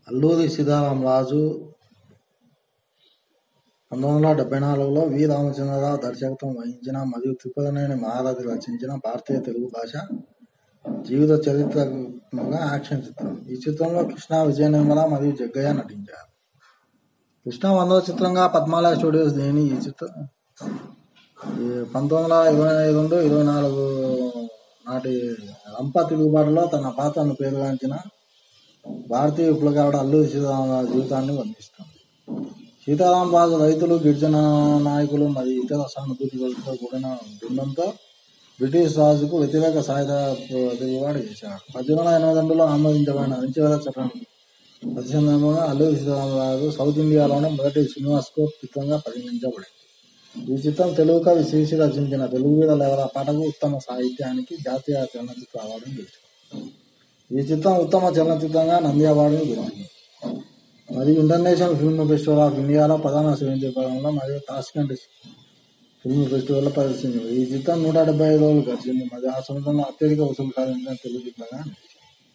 అల్లూరి సీతారామరాజు పంతొమ్మిది వందల డెబ్బై నాలుగులో వి రామచంద్రరావు దర్శకత్వం వహించిన మరియు త్రిపురనేని మహారథి రచించిన భారతీయ తెలుగు భాష జీవిత చరిత్రగా యాక్షన్ చిత్రం ఈ చిత్రంలో కృష్ణ విజయ నిర్మల మరియు జగ్గయ్య నటించారు కృష్ణ వందవ చిత్రంగా పద్మాలయ స్టూడియోస్ దీని ఈ చిత్రం ఈ పంతొమ్మిది వందల ఇరవై రెండు ఇరవై నాలుగు నాటి రంప తిరుగుబాటులో తన పాత్రను పేరుగాంచిన భారతీయ విప్లవకారుడు అల్లూరి సీతారామరాజు జీవితాన్ని వర్ణిస్తుంది సీతారామరాజు రైతులు గిరిజన నాయకులు మరియు ఇతర సానుభూతి గలతో కూడిన బృందంతో బ్రిటిష్ రాజుకు వ్యతిరేక సాయుధ తిరుగుబాటు చేశాడు పద్దెనిమిది వందల ఎనభై రెండులో ఆమోదించబడిన అణచివేత చట్టం ప్రతిసందర్భంగా అల్లూరి సీతారామరాజు సౌత్ ఇండియాలోనే మొదటి సినిమాస్కోప్ చిత్రంగా పరిగణించబడింది ఈ చిత్రం తెలుగు కవి శ్రీశ్రీ రచించిన తెలుగు మీద లేవల పాటకు ఉత్తమ సాహిత్యానికి జాతీయ చలనచిత్ర అవార్డును గెలుచుకుంది ఈ చిత్రం ఉత్తమ చలనచిత్రంగా నంది అవార్డును గెలిచింది మరియు ఇంటర్నేషనల్ ఫిల్మ్ ఫెస్టివల్ ఆఫ్ ఇండియాలో ప్రధాన శ్రేణి విభాగంలో మరియు టాస్కెంట్ ఫిల్మ్ ఫెస్టివల్లో ప్రదర్శించింది ఈ చిత్రం నూట డెబ్బై ఐదు రోజులు గడిచింది మరియు ఆ సంవత్సరంలో అత్యధిక వసూలు సాధించిన తెలుగు చిత్రంగా నిలిచింది.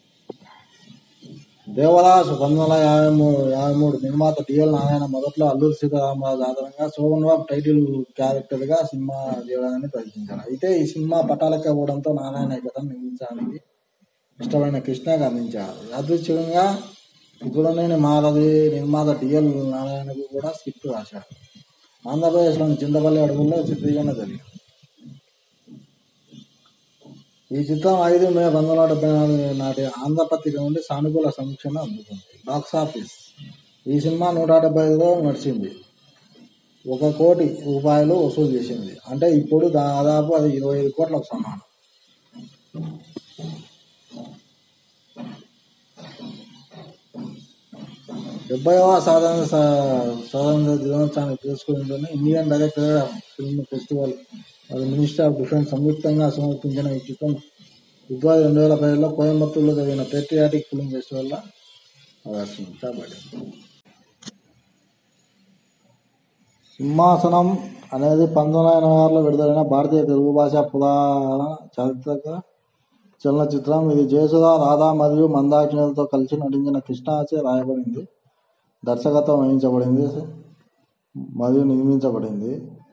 దేవదాసు పంతొమ్మిది వందల యాభై మూడు యాభై మూడు నిర్మాత డిఎల్ నారాయణ మొదట్లో అల్లూరి సీతారామరాజు ఆధారంగా శోభన్ బాబు టైటిల్ క్యారెక్టర్ గా సినిమా తీయడాన్ని ప్రయత్నించారు అయితే ఈ సినిమా పట్టాలెక్కకపోవడంతో నారాయణ ఈ కథను నిర్మించడానికి ఇష్టమైన కృష్ణకి అందించారు యాదృచ్ఛికంగా ఇప్పుడునేని మారది నిర్మాత డిఎల్ నారాయణకు కూడా స్క్రిప్ట్ రాశారు ఆంధ్రప్రదేశ్లోని చింతపల్లి అడవుల్లో చిత్రీకరణ జరిగింది ఈ చిత్రం ఐదు మే పంతొమ్మిది వందల డెబ్బై నాలుగు నాటి ఆంధ్రపత్రిక నుండి సానుకూల సమీక్షను అందుకుంది బాక్స్ ఆఫీస్ ఈ సినిమా నూట డెబ్బై ఐదులో నడిచింది ఒక కోటి రూపాయలు వసూలు చేసింది అంటే ఇప్పుడు దాదాపు అది ఇరవై ఐదు కోట్లకు సమానం డెబ్బైవ సాధారణ స్వాతంత్ర దినోత్సవాన్ని పురస్కరించుకుని ఇండియన్ డైరెక్టర్ ఫిల్మ్ ఫెస్టివల్ మరియు మినిస్టర్ ఆఫ్ డిఫెన్స్ సంయుక్తంగా సమర్పించిన ఈ చిత్రం ఫిబ్రవరి రెండు వేల పదిలో కోయంబత్తూరులో జరిగిన పేట్రియాటిక్ ఫిల్మ్ ఫెస్టివల్లో ప్రదర్శించబడింది సింహాసనం అనేది పంతొమ్మిది వందల ఎనభై ఆరులో విడుదలైన భారతీయ తెలుగు భాష పురాణ చారిత్రక చలనచిత్రం ఇది జయసుధ రాధా మరియు మందాకినిలతో కలిసి నటించిన కృష్ణాచే రాయబడింది దర్శకత్వం వహించబడింది మరియు నిర్మించబడింది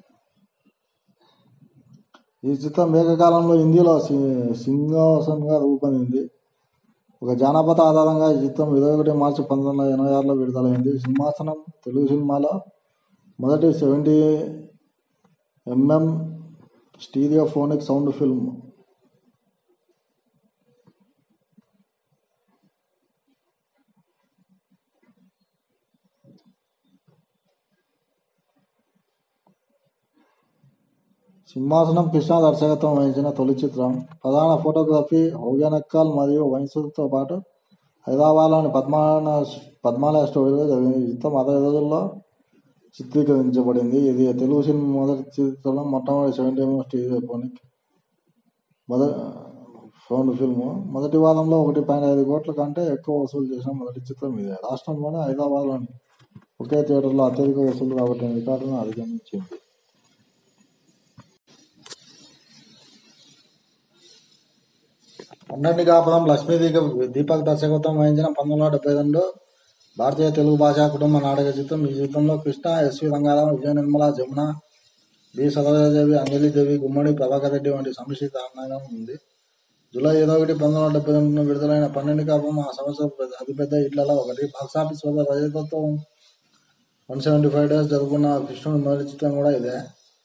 ఈ చిత్రం ఏకకాలంలో హిందీలో సి- సింహాసనంగా రూపొందింది ఒక జానపద ఆధారంగా ఈ చిత్రం ఇరవై ఒకటి మార్చి పంతొమ్మిది వందల ఎనభై ఆరులో విడుదలైంది సింహాసనం తెలుగు సినిమాలో మొదటి seventy MM stereophonic sound film Simhasanam Krishna దర్శకత్వం వహించిన తొలి చిత్రం ప్రధాన ఫోటోగ్రఫీ హౌగనక్కల్ మరియు వైన్సుతో పాటు హైదరాబాద్లోని పద్మాల పద్మాలయ స్టూడియోలో జరిగింది ఈ చిత్రం అరవై రోజుల్లో చిత్రీకరించబడింది ఇది తెలుగు సినిమా మొదటి చిత్రం మొట్టమొదటి సెవెంటీ ఎంఎం స్టీరియోఫోనిక్ మొదటి సౌండ్ ఫిల్మ్ మొదటి వారంలో ఒకటి పాయింట్ ఐదు కోట్ల కంటే ఎక్కువ వసూలు చేసిన మొదటి చిత్రం ఇదే రాష్ట్రంలోని హైదరాబాద్లోని ఒకే థియేటర్లో అత్యధిక వసూలు రాబట్టిన రికార్డును అధిగమించింది పన్నెండు కాపురం లక్ష్మీ దీప దీపక్ దర్శకత్వం వహించిన పంతొమ్మిది వందల డెబ్బై రెండు భారతీయ తెలుగు భాషా కుటుంబ నాటక చిత్రం ఈ చిత్రంలో కృష్ణ ఎస్వి రంగారావు విజయ నిర్మల జమున బి సరోజాదేవి అంజలిదేవి గుమ్మడి ప్రభాకర్ రెడ్డి వంటి సమిష్టి తాండవం ఉంది జూలై ఇరవై ఒకటి పంతొమ్మిది వందల డెబ్బై రెండున విడుదలైన పన్నెండు కాపురం ఆ సంవత్సరం పెద్ద- అతిపెద్ద హిట్లలో ఒకటి బాక్సాఫీస్ వద్ద రజతతో వన్ సెవెంటీ ఫైవ్ డేస్ జరుపుకున్న కృష్ణుడి మొదటి చిత్రం కూడా ఇదే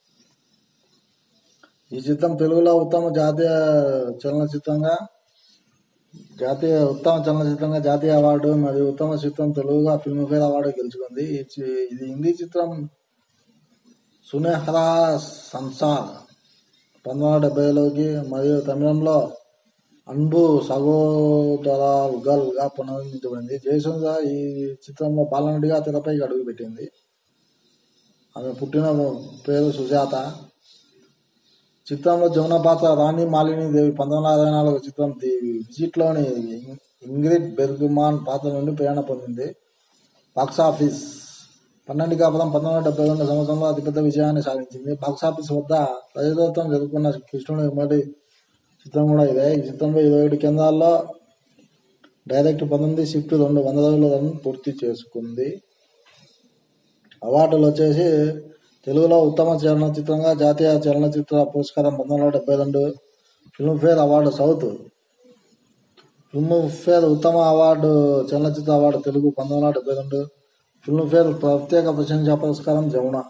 ఈ చిత్రం తెలుగులో ఉత్తమ జాతీయ చలనచిత్రంగా జాతీయ ఉత్తమ చలనచిత్రంగా జాతీయ అవార్డు మరియు ఉత్తమ చిత్రం తెలుగుగా ఫిల్మ్ఫేర్ అవార్డు గెలుచుకుంది ఈ చి- ఇది హిందీ చిత్రం సునేహరా సంసార్ పంతొమ్మిది వందల డెబ్బైలోకి మరియు తమిళంలో అన్బు సగోదరాలుగా పునర్నిర్మించబడింది జయసుంద ఈ చిత్రంలో బాలనటిగా తెరపైకి అడుగుపెట్టింది ఆమె పుట్టిన పేరు సుజాత చిత్రంలో జమున పాత్ర రాణి మాలిని దేవి పంతొమ్మిది వందల అరవై నాలుగు చిత్రం ది విజిట్లోని ఇంగ్రిడ్ బెర్గ్మాన్ పాత్ర నుండి ప్రేరణ పొందింది బాక్సాఫీస్ పన్నెండు కాపురం పంతొమ్మిది వందల డెబ్బై రెండు సంవత్సరంలో అతిపెద్ద విజయాన్ని సాధించింది బాక్సాఫీస్ వద్ద ప్రజాదత్వం జరుపుకున్న కృష్ణుడి మొదటి చిత్రం కూడా ఇదే ఈ చిత్రంలో ఇరవై ఏడు కేంద్రాల్లో డైరెక్ట్ పంతొమ్మిది షిఫ్ట్ రెండు వంద రోజులను పూర్తి చేసుకుంది అవార్డులు వచ్చేసి తెలుగులో ఉత్తమ చలనచిత్రంగా జాతీయ చలనచిత్ర పురస్కారం పంతొమ్మిది వందల డెబ్బై రెండు ఫిల్మ్ఫేర్ అవార్డు సౌత్ ఫిల్మ్ఫేర్ ఉత్తమ అవార్డు చలనచిత్ర అవార్డు తెలుగు పంతొమ్మిది వందల డెబ్బై రెండు ఫిల్మ్ఫేర్ ప్రత్యేక ప్రశంసా పురస్కారం జమున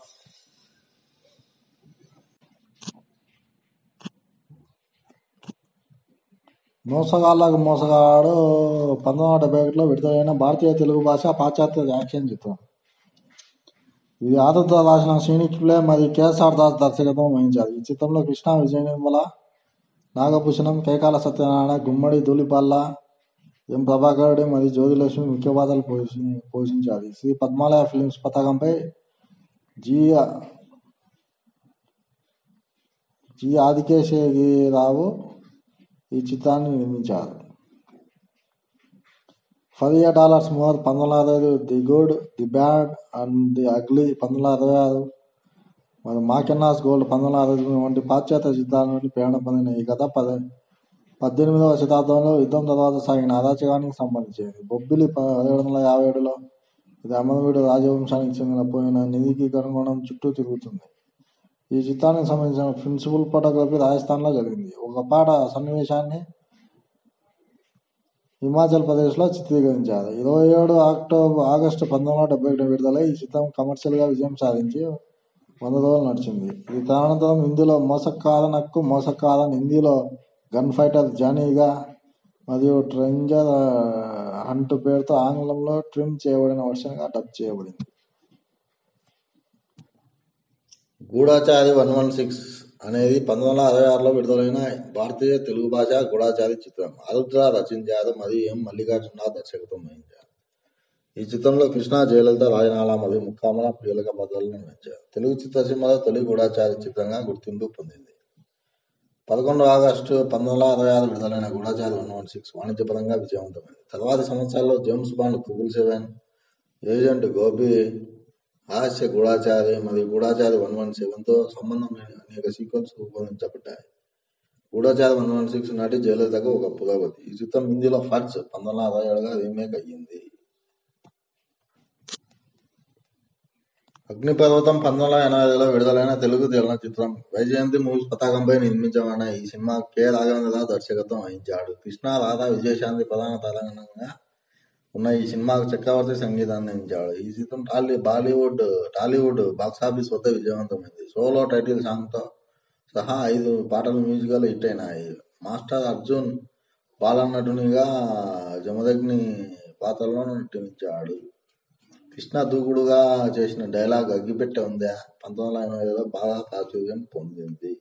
మోసగాళ్ళకు మోసగాడు పంతొమ్మిది వందల డెబ్బై ఒకటిలో విడుదలైన భారతీయ తెలుగు భాష పాశ్చాత్య యాక్షన్ చిత్రం ఇది ఆదత్తో రాసిన సీనిక్ ప్లే మరియు కేఎస్ఆర్ దాస్ దర్శకత్వం వహించారు ఈ చిత్రంలో కృష్ణ విజయ నిర్మల నాగభూషణం కేకాల సత్యనారాయణ గుమ్మడి ధూళిపల్ల ఎం ప్రభాకరుడు మరియు జ్యోతిలక్ష్మి ముఖ్య పాత్రలు పోషి పోషించారు శ్రీ పద్మాలయ ఫిలిమ్స్ పతాకంపై జి జి ఆదికేశగిరావు ఈ చిత్రాన్ని నిర్మించారు ఫర్ ఇయర్ డాలర్స్ మోర్ పంతొమ్మిది వందల అరవై ఐదు the good the bad and the ugly పంతొమ్మిది వందల అరవై ఆరు మరి మాకెన్నాస్ గోల్డ్ పంతొమ్మిది వందల అరవై తొమ్మిది వంటి పాశ్చాత్య చిత్రాల నుండి ప్రేరణ పొందిన ఈ కథ పద పద్దెనిమిదవ శతాబ్దంలో యుద్ధం తర్వాత సాగిన అరాచకానికి సంబంధించింది బొబ్బిలి పదిహేడు వందల యాభై ఏడులో ఇది అమరవీడు రాజవంశానికి చెందిన పోయిన నిధికి కనుగొనడం చుట్టూ తిరుగుతుంది ఈ చిత్రానికి సంబంధించిన ప్రిన్సిపల్ ఫోటోగ్రఫీ రాజస్థాన్లో జరిగింది ఒక పాట సన్నివేశాన్ని హిమాచల్ ప్రదేశ్లో చిత్రీకరించారు ఇరవై ఏడు అక్టోబర్ ఆగస్టు పంతొమ్మిది వందల డెబ్బై ఒకటి విడుదలై ఈ చిత్రం కమర్షియల్గా విజయం సాధించి వంద రోజులు నడిచింది ఇది తదనంతరం హిందీలో మోసకారనక్కు మోసకారన్ హిందీలో గన్ ఫైటర్ జానీగా మరియు ట్రెంజర్ హంట్ పేరుతో ఆంగ్లంలో ట్రిమ్ చేయబడిన వర్షన్గా డబ్ చేయబడింది గూఢాచారి వన్ వన్ సిక్స్ అనేది పంతొమ్మిది వందల అరవై ఆరులో విడుదలైన భారతీయ తెలుగు భాష గూఢాచారి చిత్రం ఆరుద్ర రచించారు మరియు ఎం మల్లికార్జున దర్శకత్వం వహించారు ఈ చిత్రంలో కృష్ణ జయలలిత రాజనాల మరియు ముక్కామల ప్రియులక పాత్రలను నిర్వహించారు తెలుగు చిత్రసీమలో తొలి గూఢాచారి చిత్రంగా గుర్తింపు పొందింది పదకొండు ఆగస్టు పంతొమ్మిది వందల అరవై ఆరు విడుదలైన గూఢాచారి వన్ వన్ సిక్స్ వాణిజ్యపరంగా విజయవంతమైంది తర్వాతి సంవత్సరాల్లో James Bond triple seven agent Gopi హాస్య గూఢాచారి మరియు గూఢాచారి వన్ వన్ సెవెన్తో సంబంధం లేని అనేక సీక్వెల్స్ రూపొందించబడ్డాయి గూఢాచారి వన్ వన్ సిక్స్ నాటి జయలలితకు ఒక పురోగతి ఈ చిత్రం హిందీలో ఫర్జ్ పంతొమ్మిది వందల అరవై ఏడుగా రీమేక్ అయ్యింది అగ్నిపర్వతం పంతొమ్మిది వందల ఎనభై ఐదులో విడుదలైన తెలుగు చలనచిత్రం వైజయంతి మూవీస్ పతాకంపై నిర్మించబడిన ఈ సినిమా కె రాఘవేంద్రరావు దర్శకత్వం వహించాడు కృష్ణ రాధా విజయశాంతి ప్రధాన తారంగణంగా ఉన్న ఈ సినిమాకు చక్రవర్తి సంగీతాన్ని అందించాడు ఈ చిత్రం టాలీ బాలీవుడ్ టాలీవుడ్ బాక్సాఫీస్ వద్ద విజయవంతమైంది సోలో టైటిల్ సాంగ్తో సహా ఐదు పాటలు మ్యూజికల్ హిట్ అయినాయి మాస్టర్ అర్జున్ బాలనటునిగా జమదగ్ని పాత్రలో నటించాడు కృష్ణ దూకుడుగా చేసిన డైలాగ్ అగ్గిపెట్టె ఉందా పంతొమ్మిది వందల ఎనభై ఐదులో బాగా ప్రాచుర్యం పొందింది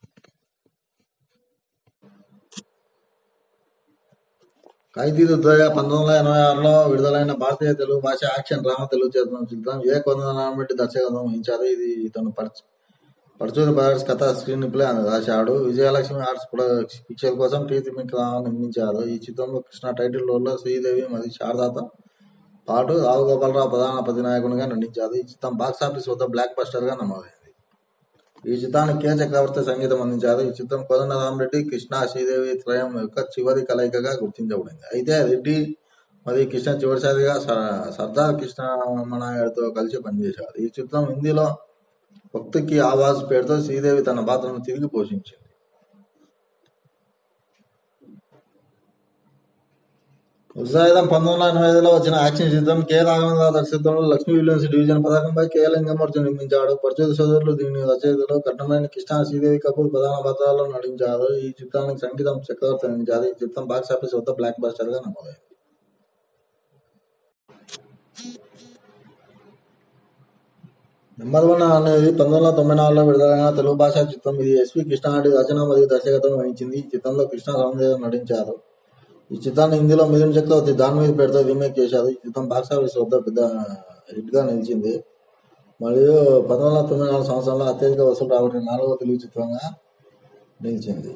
ఖైదీలు దయ పంతొమ్మిది వందల ఎనభై ఆరులో విడుదలైన భారతీయ తెలుగు భాష యాక్షన్ డ్రామా తెలుగు చిత్రం చిత్రం ఏ కొందనామట్టి దర్శకత్వం వహించారు ఇది ఇతను పరచు పరచూరి బ్రదర్స్ కథ స్క్రీన్ ప్లే అని రాశాడు విజయలక్ష్మి ఆర్ట్స్ ప్రొడక్షన్ పిక్చర్ కోసం ప్రీతి మిక్రా నిర్మించారు ఈ చిత్రంలో కృష్ణ టైటిల్ రోల్లో శ్రీదేవి మరియు శారదాతో పాటు రావు గోపాలరావు ప్రధాన ప్రతినాయకునిగా నటించారు ఈ చిత్రం బాక్సాఫీస్ వద్ద బ్లాక్ బస్టర్ గా నమోదైంది ఈ చిత్రానికి కె చక్రవర్తి సంగీతం అందించారు ఈ చిత్రం కోదండరామరెడ్డి కృష్ణ శ్రీదేవి త్రయం యొక్క చివరి కలయికగా గుర్తించబడింది అయితే రెడ్డి మరియు కృష్ణ చివరిసారిగా స- సర్దార్ కృష్ణమనాయుడుతో కలిసి పనిచేశారు ఈ చిత్రం హిందీలో భక్తికి ఆవాజ్ పేరుతో శ్రీదేవి తన పాత్రను తిరిగి పోషించింది ఉత్సాహితం పంతొమ్మిది వందల ఎనభై ఐదులో వచ్చిన యాక్షన్ చిత్రం కె రాఘవేంద్ర దర్శకత్వంలో లక్ష్మీ విలియమ్స్ డివిజన్ పథకంపై కె లింగమూర్తి నిర్మించాడు పరిచయ సోదరులు దీని రచయితలు కట్టమైన కృష్ణ శ్రీదేవి కపూర్ ప్రధాన పాత్రల్లో నటించారు ఈ చిత్రానికి సంగీతం చక్రవర్తి అందించారు ఈ చిత్రం బాక్స్ ఆఫీస్ వద్ద బ్లాక్ బస్టర్ గా నమోదైంది నెంబర్ వన్ అనేది పంతొమ్మిది వందల తొంభై నాలుగులో విడుదలైన తెలుగు భాషా చిత్రం ఇది ఎస్వి కృష్ణారెడ్డి రచన మరియు దర్శకత్వం వహించింది ఈ చిత్రంలో కృష్ణ సౌందర్య నటించారు ఈ చిత్రాన్ని హిందీలో మిథున్ చక్రవర్తి దాని మీద పేరుతో రీమేక్ చేశారు ఈ చిత్రం బాక్స్ ఆఫీస్ వద్ద పెద్ద హిట్ గా నిలిచింది మరియు పంతొమ్మిది వందల తొంభై నాలుగు సంవత్సరంలో అత్యధిక వసూలు రాబట్టిన నాలుగవ తెలుగు చిత్రంగా నిలిచింది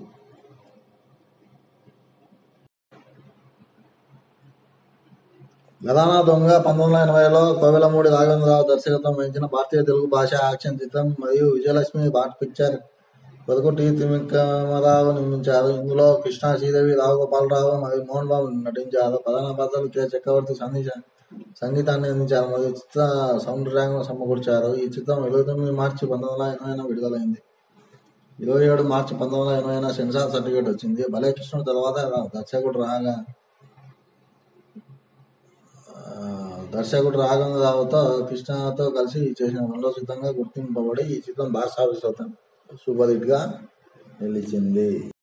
గదానా దొంగ పంతొమ్మిది వందల ఎనభైలో కోవెలమూడి రాఘవేంద్రరావు దర్శకత్వం వహించిన భారతీయ తెలుగు భాష యాక్షన్ చిత్రం మరియు విజయలక్ష్మి బాట్ పిక్చర్ పొదకొట్టి తిమిక్కమరావు నిర్మించారు ఇందులో కృష్ణ శ్రీదేవి రావుగోపాలరావు మరియు మోహన్ బాబు నటించారు ప్రధాన పాత్రలు కె చక్రవర్తి సంగీత సంగీతాన్ని అందించారు మరియు చిత్ర సౌండ్ ట్రాక్ సమకూర్చారు ఈ చిత్రం ఇరవై తొమ్మిది మార్చి పంతొమ్మిది వందల ఎనభైన విడుదలైంది ఇరవై ఏడు మార్చి పంతొమ్మిది వందల ఎనభైన సెన్సార్ సర్టిఫికేట్ వచ్చింది భలే కృష్ణుడు తర్వాత దర్శకుడు రాగా ఆ, దర్శకుడు రాఘవరావుతో కృష్ణతో కలిసి చేసిన రెండో చిత్రంగా గుర్తింపబడి ఈ చిత్రం బాక్స్ ఆఫీస్ వద్ద సూపర్ హిట్ గా నిలిచింది